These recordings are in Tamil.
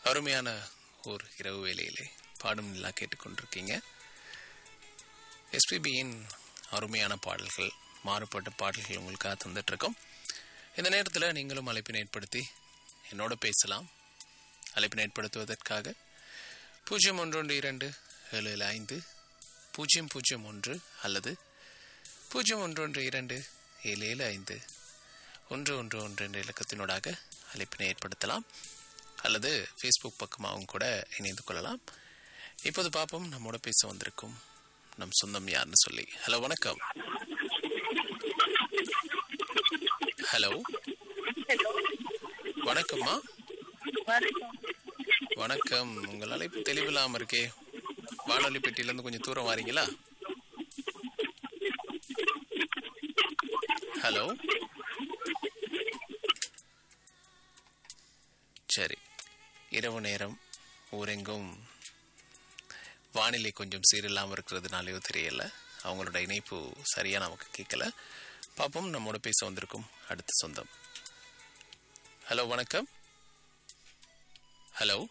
அருமையான ஒரு இரவு வேளையிலே பாடும் நிலா கேட்டுக்கொண்டிருக்கீங்க எஸ்பிபியின் அருமையான பாடல்கள் மாறுபட்ட பாடல்கள் உங்களுக்காக தந்துட்டு இருக்கோம் இந்த நேரத்தில் நீங்களும் அழைப்பினை ஏற்படுத்தி என்னோட பேசலாம் அழைப்பினை ஏற்படுத்துவதற்காக பூஜ்ஜியம் ஒன்று ஒன்று இரண்டு ஏழு ஏழு ஐந்து பூஜ்ஜியம் பூஜ்ஜியம் ஒன்று அல்லது பூஜ்ஜியம் ஒன்று ஒன்று இரண்டு ஏழு ஏழு ஐந்து ஒன்று ஒன்று ஒன்று என்ற இலக்கத்தினூடாக அழைப்பினை ஏற்படுத்தலாம் அல்லது ஃபேஸ்புக் பக்கமாகவும் கூட இணைந்து கொள்ளலாம் இப்போது பார்ப்போம் நம்மோட பேச வந்திருக்கும் நம் சொந்தம் யாருன்னு சொல்லி ஹலோ வணக்கம் ஹலோ வணக்கம்மா வணக்கம் உங்கள் அழைப்பு தெளிவில்லாம இருக்கே வானொலி பெட்டியிலேருந்து கொஞ்சம் தூரம் வாரீங்களா ஹலோ சரி இரவு நேரம் ஊரெங்கும் வானிலை கொஞ்சம் சீரில்லாமல் இருக்கிறதுனாலையோ தெரியல அவங்களோட இணைப்பு சரியாக நமக்கு கேட்கல பார்ப்போம் நம்மோட பேச வந்திருக்கும் அடுத்த சொந்தம் ஹலோ வணக்கம் ஹலோ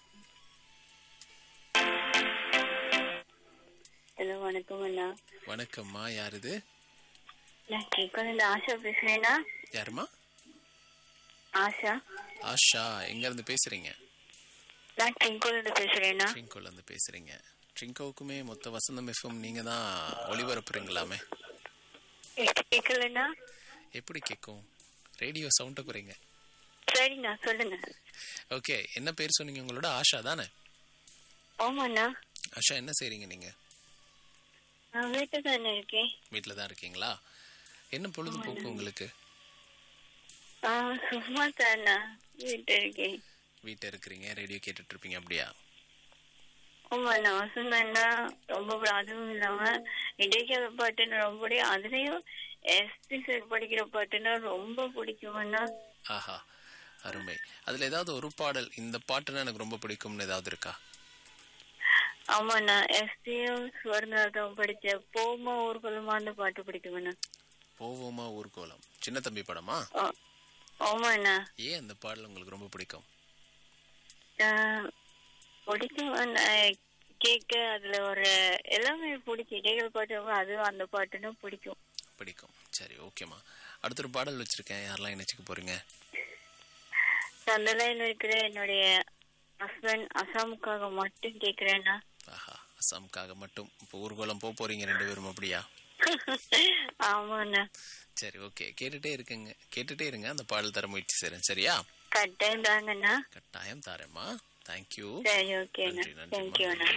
ஹலோ வணக்கம் அண்ணா வணக்கம்மா யார் இது நான் கேட்கல ஆஷா பேசுறேனா யாருமா ஆஷா ஆஷா எங்கேருந்து பேசுகிறீங்க நான் டிங்கோல பேசுறேனா ட்ரிங்கோலேருந்து பேசுகிறீங்க ட்ரிங்கோவுக்குமே மொத்த வசந்தம் எஃப்எம் நீங்கள் தான் ஒளிபரப்புறீங்களாமே கேட்கலண்ணா எப்படி கேட்கும் ரேடியோ சவுண்டை குறைங்க சரிண்ணா சொல்லுங்க ஓகே என்ன பேர் சொன்னீங்க உங்களோட ஆஷா தானே ஆமாண்ணா ஆஷா என்ன செய்றீங்க நீங்கள் நான் வீட்டு தானே இருக்கேன் வீட்டில் தான் இருக்கீங்களா என்ன பொழுதுபோக்கு உங்களுக்கு ஆ சும்மா தானே வீட்டு இருக்கேன் வீட்டில் இருக்கிறீங்க ரேடியோ கேட்டுட்டு இருப்பீங்க அப்படியா ஆமாண்ணா வசந்தண்ணா ரொம்ப அதுவும் இல்லாம இடைக்கால பாட்டுன்னு ரொம்ப பிடிக்கும் அதுலயும் எஸ்பி சார் படிக்கிற பாட்டுன்னா ரொம்ப பிடிக்கும்ண்ணா ஆஹா அருமை அதில் ஏதாவது ஒரு பாடல் இந்த பாட்டுன்னா எனக்கு ரொம்ப பிடிக்கும்னு ஏதாவது இருக்கா ஆமாண்ணா எஸ்பியும் சுவர்ணாதம் படிச்ச போமா ஊர்வலமான்னு பாட்டு பிடிக்கும்ண்ணா போவோமா ஊர்கோலம் சின்ன தம்பி படமா ஆ- ஆமாண்ணா ஏன் அந்த பாடல் உங்களுக்கு ரொம்ப பிடிக்கும் ஆஹ் பிடிக்கும் நான் கேட்க அதுல ஒரு எல்லாமே பிடிக்கும் இடைகள் பாட்டு அதுவும் அந்த பாட்டுன்னு பிடிக்கும் பிடிக்கும் சரி ஓகேம்மா அடுத்த ஒரு பாடல் வச்சிருக்கேன் யாரெல்லாம் இணைச்சிக்க போறீங்க அந்த லைன்ல இருக்கிற என்னுடைய ஹஸ்பண்ட் அசாமுக்காக மட்டும் கேக்குறேன்னா ஆஹா அசாமுக்காக மட்டும் இப்போ ஊர்கோலம் போக போறீங்க ரெண்டு பேரும் அப்படியா ஆமாண்ணா சரி ஓகே கேட்டுட்டே இருக்குங்க கேட்டுட்டே இருங்க அந்த பாடல் தர முயற்சி செய்றேன் சரியா கட்டாயம் தாங்கண்ணா கட்டாயம் தாரேம்மா தேங்க்யூ சரி ஓகேண்ணா நன்றி, நன்றி, தேங்க்யூண்ணா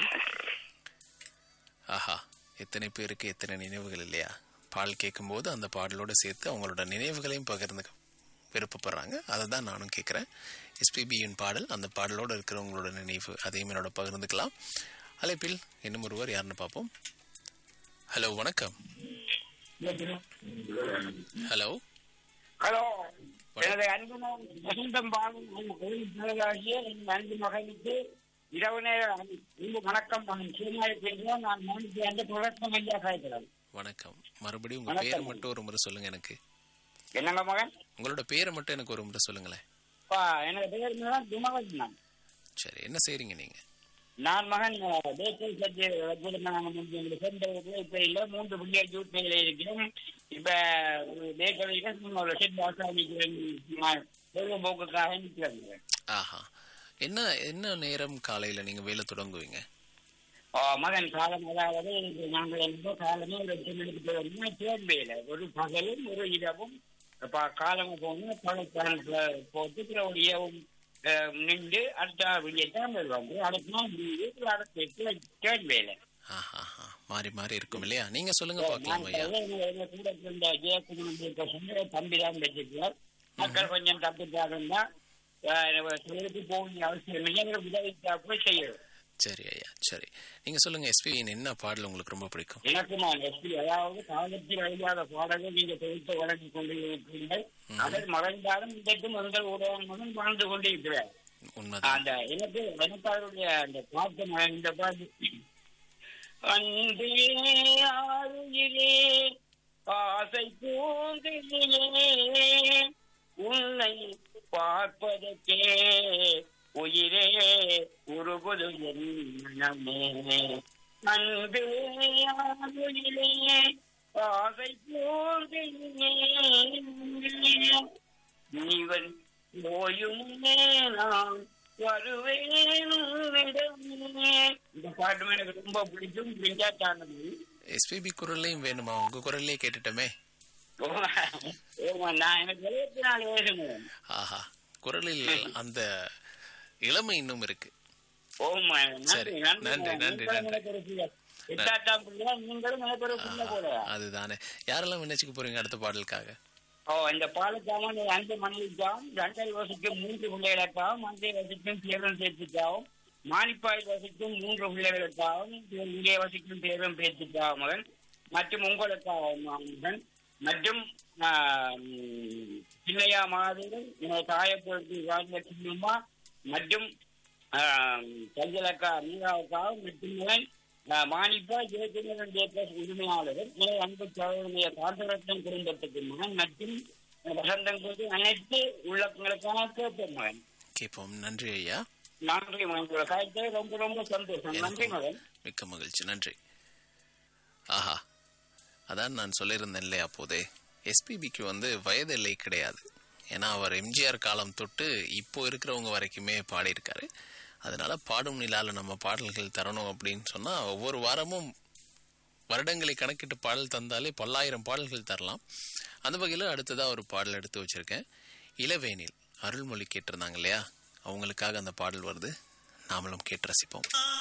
ஆஹா எத்தனை பேருக்கு எத்தனை நினைவுகள் இல்லையா பாடல் கேட்கும்போது அந்த பாடலோட சேர்த்து அவங்களோட நினைவுகளையும் பகிர்ந்து விருப்பப்படுறாங்க அதை தான் நானும் கேட்குறேன் எஸ்பிபியின் பாடல் அந்த பாடலோடு இருக்கிறவங்களோட நினைவு அதையும் என்னோட பகிர்ந்துக்கலாம் அழைப்பில் இன்னும் ஒருவர் யாருன்னு பார்ப்போம் ஹலோ வணக்கம் ஹலோ ஹலோ எனது அன்பு மகன் வசந்தம் பாலும் பிறகாகிய என் அன்பு மகனுக்கு இரவு நேர அன்பு வணக்கம் மகன் சீனாய் பேசுகிறோம் நான் மகனுக்கு அந்த புரட்சம் ஐயா சாய்க்கிறேன் வணக்கம் மறுபடியும் உங்க பேரை மட்டும் ஒரு முறை சொல்லுங்க எனக்கு என்னங்க மகன் உங்களோட பேரை மட்டும் எனக்கு ஒரு முறை சொல்லுங்களேன் பா எனது பெயர் தான் துமகன் சரி என்ன செய்றீங்க நீங்க நான் மகன் தேசிய சர்ச்சை எங்களுக்கு சொந்த ஊர்ல இப்ப இல்ல மூன்று பிள்ளைகள் ஜூட்டையில இருக்கிறோம் இப்ப தேசிய ஒரு செட் ஆசாமிக்கிறேன் பொழுதுபோக்குக்காக நிற்கிறாங்க ஆஹா என்ன என்ன நேரம் காலையில நீங்க வேலை தொடங்குவீங்க ஆ, மகன் காலம் அதாவது இது நாங்கள் எந்த காலமே ஒரு எட்டு மணிக்கு போவோம்னா தேர்வையில் ஒரு பகலும் ஒரு இரவும் அப்ப காலம் போகணும் பழத்தான் போட்டு பிற ஒரு இரவும் அஹ், நின்று அடுத்த விடியத்தான் வருவாங்க அடுத்த நாள் லீவு அடுத்த எட்டு தேர்வையில் ஆஹா ஆஹா. மாறி மாறி இருக்கும் இல்லையா நீங்க சொல்லுங்க பார்க்கலாம் ஐயா கூட இருந்த ஜெயக்குமார் தம்பி தான் வச்சிருக்கிறார் மக்கள் கொஞ்சம் தப்பிட்டாருன்னா தொழிலுக்கு போக வேண்டிய அவசியம் இல்லை எங்களுக்கு உதவி போய் செய்யணும் சரி ஐயா சரி நீங்க சொல்லுங்க எஸ்பியின் என்ன பாடல் உங்களுக்கு ரொம்ப பிடிக்கும் எனக்கு நான் எப்படி அதாவது காலத்தில் அழியாத பாடலை நீங்க தொகுத்து வழங்கி கொண்டு இருக்கிறீர்கள் அதை மறைந்தாலும் இன்றைக்கும் எங்கள் ஊடகங்களும் வாழ்ந்து கொண்டு இருக்கிறார் உண்மைதான் அந்த எனக்கு எனக்கு அவருடைய அந்த பாட்டு ம- இந்த பாட்டு அன்பே ஆறுயிலே ஆசை பூந்திலே உன்னை பார்ப்பதற்கே உயிரே உருகுது என் மனமே அன்பே ஆகுயிலே ஆசை போதையே நீவன் ஓயுமே நான் வருவேன் உன்னிடமே. இந்த பாட்டு எனக்கு ரொம்ப பிடிக்கும் பிடிக்காட்டானது எஸ்பிபி குரல்லையும் வேணுமா உங்க குரல்லே கேட்டுட்டோமே ஓமா நான் எனக்கு எழுபத்தி நாலு வயசு மேடம் ஆஹா குரலில் அந்த இளமை இன்னும் இருக்கு ஓமா சரி, நன்றி நன்றி, நன்றி நன்றி, நீங்களும் நன்றி. எனக்கு ஒரு பிள்ளை. எட்டாட்டாம் பிள்ளை நீங்களும் எனக்கு ஒரு பிள்ளை கூட அதுதானே யாரெல்லாம் நினைச்சுக்க போறீங்க அடுத்த பாடலுக்காக ஓ இந்த பாலுக்காம அஞ்சு மணிக்காவும் ரெண்டரை வருஷத்துக்கு மூன்று பிள்ளைகளுக்காகவும் அஞ்சை வருஷத்துக்கும் பேரும் சேர்த்துக்காவும் மானிப்பாய் வசிக்கும் மூன்று பிள்ளைகளுக்காகவும் இங்கே வசிக்கும் பேரும் பேச்சுக்காக மகன் மற்றும் உங்களுக்காகவும் மகன் மற்றும் ஆஹ், சின்னையா மாதவன் என்னோட தாயப்பொழுது ராஜலட்சுமிமா மற்றும் சஞ்சலக்கா மீராவுக்காகவும் மற்றும் மகன் ஆஹ், மானிப்பா ஜெயக்குமரன் ஜெயபிரஸ் உரிமையாளர் இணை அன்பு சோழனுடைய காந்தரத்னம் குடும்பத்துக்கு மகன் மற்றும் வசந்தம் குறித்து அனைத்து உள்ளங்களுக்கான கேட்போம் மகன் கேட்போம் நன்றி ஐயா நன்றி மகன் உங்களை காய்ச்சல் ரொம்ப ரொம்ப சந்தோஷம் நன்றி மகன் மிக்க மகிழ்ச்சி நன்றி ஆஹா அதான் நான் சொல்லியிருந்தேன் இல்லையா அப்போதே எஸ்பிபிக்கு வந்து வயது எல்லை கிடையாது ஏன்னா அவர் எம்ஜிஆர் காலம் தொட்டு இப்போ இருக்கிறவங்க வரைக்குமே பாடியிருக்காரு அதனால பாடும் நிலால நம்ம பாடல்கள் தரணும் அப்படின்னு சொன்னா ஒவ்வொரு வாரமும் வருடங்களை கணக்கிட்டு பாடல் தந்தாலே பல்லாயிரம் பாடல்கள் தரலாம் அந்த வகையில் அடுத்ததா ஒரு பாடல் எடுத்து வச்சிருக்கேன் இளவேனில் அருள்மொழி கேட்டிருந்தாங்க இல்லையா அவங்களுக்காக அந்த பாடல் வருது நாமளும் கேட்டு ரசிப்போம்